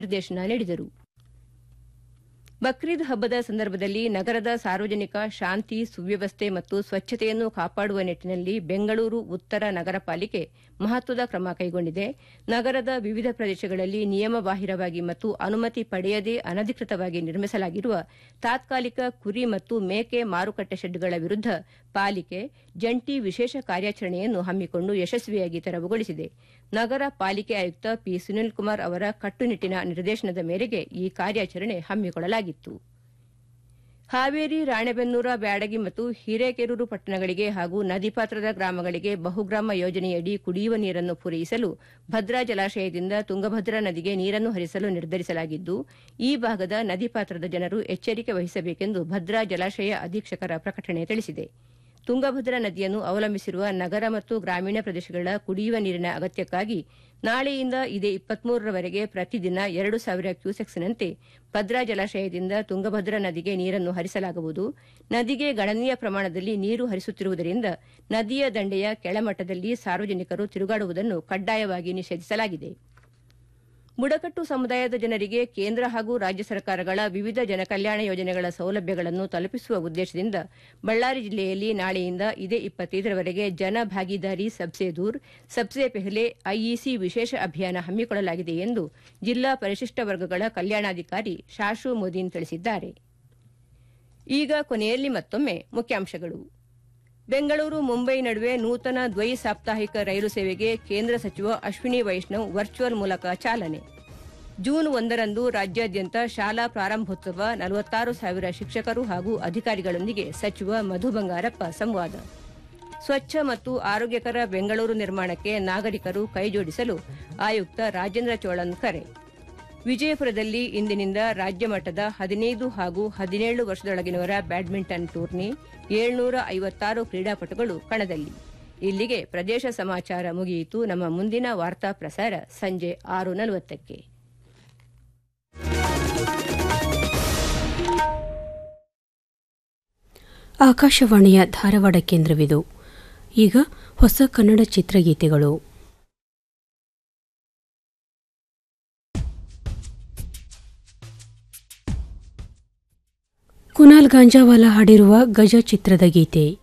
ನಿರ್ದೇಶನ ನೀಡಿದರು ಬಕ್ರೀದ್ ಹಬ್ಬದ ಸಂದರ್ಭದಲ್ಲಿ ನಗರದ ಸಾರ್ವಜನಿಕ ಶಾಂತಿ ಸುವ್ಯವಸ್ಥೆ ಮತ್ತು ಸ್ವಚ್ಛತೆಯನ್ನು ಕಾಪಾಡುವ ನಿಟ್ಟಿನಲ್ಲಿ ಬೆಂಗಳೂರು ಉತ್ತರ ನಗರ ಪಾಲಿಕೆ ಮಹತ್ವದ ಕ್ರಮ ಕೈಗೊಂಡಿದೆ ನಗರದ ವಿವಿಧ ಪ್ರದೇಶಗಳಲ್ಲಿ ನಿಯಮಬಾಹಿರವಾಗಿ ಮತ್ತು ಅನುಮತಿ ಪಡೆಯದೇ ಅನಧಿಕೃತವಾಗಿ ನಿರ್ಮಿಸಲಾಗಿರುವ ತಾತ್ಕಾಲಿಕ ಕುರಿ ಮತ್ತು ಮೇಕೆ ಮಾರುಕಟ್ಟೆ ಶೆಡ್ಗಳ ವಿರುದ್ಧ ಪಾಲಿಕೆ ಜಂಟಿ ವಿಶೇಷ ಕಾರ್ಯಾಚರಣೆಯನ್ನು ಹಮ್ಮಿಕೊಂಡು ಯಶಸ್ವಿಯಾಗಿ ತೆರವುಗೊಳಿಸಿದೆ ನಗರ ಪಾಲಿಕೆ ಆಯುಕ್ತ ಪಿ ಸುನಿಲ್ ಕುಮಾರ್ ಅವರ ಕಟ್ಟುನಿಟ್ಟಿನ ನಿರ್ದೇಶನದ ಮೇರೆಗೆ ಈ ಕಾರ್ಯಾಚರಣೆ ಹಮ್ಮಿಕೊಳ್ಳಲಾಗಿತ್ತು ಹಾವೇರಿ ರಾಣೆಬೆನ್ನೂರ ಬ್ಯಾಡಗಿ ಮತ್ತು ಹಿರೇಕೆರೂರು ಪಟ್ಟಣಗಳಿಗೆ ಹಾಗೂ ನದಿ ಪಾತ್ರದ ಗ್ರಾಮಗಳಿಗೆ ಬಹುಗ್ರಾಮ ಯೋಜನೆಯಡಿ ಕುಡಿಯುವ ನೀರನ್ನು ಪೂರೈಸಲು ಭದ್ರಾ ಜಲಾಶಯದಿಂದ ತುಂಗಭದ್ರಾ ನದಿಗೆ ನೀರನ್ನು ಹರಿಸಲು ನಿರ್ಧರಿಸಲಾಗಿದ್ದು ಈ ಭಾಗದ ನದಿ ಪಾತ್ರದ ಜನರು ಎಚ್ಚರಿಕೆ ವಹಿಸಬೇಕೆಂದು ಭದ್ರಾ ಜಲಾಶಯ ಅಧೀಕ್ಷಕರ ಪ್ರಕಟಣೆ ತಿಳಿಸಿದೆ ತುಂಗಭದ್ರಾ ನದಿಯನ್ನು ಅವಲಂಬಿಸಿರುವ ನಗರ ಮತ್ತು ಗ್ರಾಮೀಣ ಪ್ರದೇಶಗಳ ಕುಡಿಯುವ ನೀರಿನ ಅಗತ್ಯಕ್ಕಾಗಿ ನಾಳೆಯಿಂದ ಇದೇ ಇಪ್ಪತ್ಮೂರರವರೆಗೆ ಪ್ರತಿದಿನ ಎರಡು ಸಾವಿರ ಕ್ಯೂಸೆಕ್ಸ್ನಂತೆ ಭದ್ರಾ ಜಲಾಶಯದಿಂದ ತುಂಗಭದ್ರಾ ನದಿಗೆ ನೀರನ್ನು ಹರಿಸಲಾಗುವುದು ನದಿಗೆ ಗಣನೀಯ ಪ್ರಮಾಣದಲ್ಲಿ ನೀರು ಹರಿಸುತ್ತಿರುವುದರಿಂದ ನದಿಯ ದಂಡೆಯ ಕೆಳಮಟ್ಟದಲ್ಲಿ ಸಾರ್ವಜನಿಕರು ತಿರುಗಾಡುವುದನ್ನು ಕಡ್ಡಾಯವಾಗಿ ನಿಷೇಧಿಸಲಾಗಿದೆ ಬುಡಕಟ್ಟು ಸಮುದಾಯದ ಜನರಿಗೆ ಕೇಂದ್ರ ಹಾಗೂ ರಾಜ್ಯ ಸರ್ಕಾರಗಳ ವಿವಿಧ ಜನಕಲ್ಯಾಣ ಯೋಜನೆಗಳ ಸೌಲಭ್ಯಗಳನ್ನು ತಲುಪಿಸುವ ಉದ್ದೇಶದಿಂದ ಬಳ್ಳಾರಿ ಜಿಲ್ಲೆಯಲ್ಲಿ ನಾಳೆಯಿಂದ ಇದೇ ಇಪ್ಪತ್ತೈದರವರೆಗೆ ಜನ ಭಾಗೀದಾರಿ ಸಬ್ಸೆ ದೂರ್ ಸಬ್ಸೆ ಪೆಹ್ಲೆ ಐಇಸಿ ವಿಶೇಷ ಅಭಿಯಾನ ಹಮ್ಮಿಕೊಳ್ಳಲಾಗಿದೆ ಎಂದು ಜಿಲ್ಲಾ ಪರಿಶಿಷ್ಟ ವರ್ಗಗಳ ಕಲ್ಯಾಣಾಧಿಕಾರಿ ಶಾಶು ಮೋದೀನ್ ತಿಳಿಸಿದ್ದಾರೆ ಈಗ ಕೊನೆಯಲ್ಲಿ ಮತ್ತೊಮ್ಮೆ ಮುಖ್ಯಾಂಶಗಳು ಬೆಂಗಳೂರು ಮುಂಬೈ ನಡುವೆ ನೂತನ ದ್ವೈ ಸಾಪ್ತಾಹಿಕ ರೈಲು ಸೇವೆಗೆ ಕೇಂದ್ರ ಸಚಿವ ಅಶ್ವಿನಿ ವೈಷ್ಣವ್ ವರ್ಚುವಲ್ ಮೂಲಕ ಚಾಲನೆ ಜೂನ್ ಒಂದರಂದು ರಾಜ್ಯಾದ್ಯಂತ ಶಾಲಾ ಪ್ರಾರಂಭೋತ್ಸವ ನಲವತ್ತಾರು ಸಾವಿರ ಶಿಕ್ಷಕರು ಹಾಗೂ ಅಧಿಕಾರಿಗಳೊಂದಿಗೆ ಸಚಿವ ಮಧು ಬಂಗಾರಪ್ಪ ಸಂವಾದ ಸ್ವಚ್ಛ ಮತ್ತು ಆರೋಗ್ಯಕರ ಬೆಂಗಳೂರು ನಿರ್ಮಾಣಕ್ಕೆ ನಾಗರಿಕರು ಕೈಜೋಡಿಸಲು ಆಯುಕ್ತ ರಾಜೇಂದ್ರ ಚೋಳನ್ ಕರೆ ವಿಜಯಪುರದಲ್ಲಿ ಇಂದಿನಿಂದ ರಾಜ್ಯ ಮಟ್ಟದ ಹದಿನೈದು ಹಾಗೂ ಹದಿನೇಳು ವರ್ಷದೊಳಗಿನವರ ಬ್ಯಾಡ್ಮಿಂಟನ್ ಟೂರ್ನಿ ಏಳ್ನೂರ ಐವತ್ತಾರು ಕ್ರೀಡಾಪಟುಗಳು ಕಣದಲ್ಲಿ ಇಲ್ಲಿಗೆ ಪ್ರದೇಶ ಸಮಾಚಾರ ಮುಗಿಯಿತು ನಮ್ಮ ಮುಂದಿನ ವಾರ್ತಾ ಪ್ರಸಾರ ಸಂಜೆ ಆರು ನಲವತ್ತಕ್ಕೆ ಆಕಾಶವಾಣಿಯ ಧಾರವಾಡ ಕೇಂದ್ರವಿದು ಈಗ ಹೊಸ ಕನ್ನಡ ಚಿತ್ರಗೀತೆಗಳು ಕುನಾಲ್ ಗಾಂಜಾವಾಲ ಹಾಡಿರುವ ಗಜ ಚಿತ್ರದ ಗೀತೆ